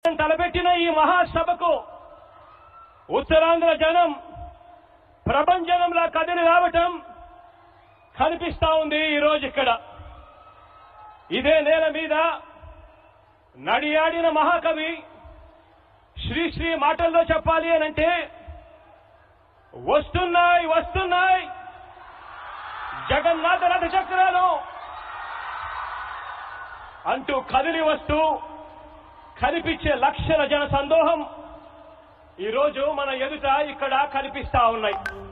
తలపెట్టిన ఈ మహాసభకు ఉత్తరాంధ్ర జనం ప్రపంచంలా కదిలి రావటం కనిపిస్తా ఉంది ఈ రోజు ఇక్కడ ఇదే నేల మీద నడియాడిన మహాకవి శ్రీశ్రీ మాటల్లో చెప్పాలి అనంటే వస్తున్నాయి వస్తున్నాయి జగన్నాథ రథ చక్రాలు అంటూ కదిలి వస్తూ కనిపించే లక్షల జన సందోహం ఈరోజు మన ఎదుట ఇక్కడ కనిపిస్తా ఉన్నాయి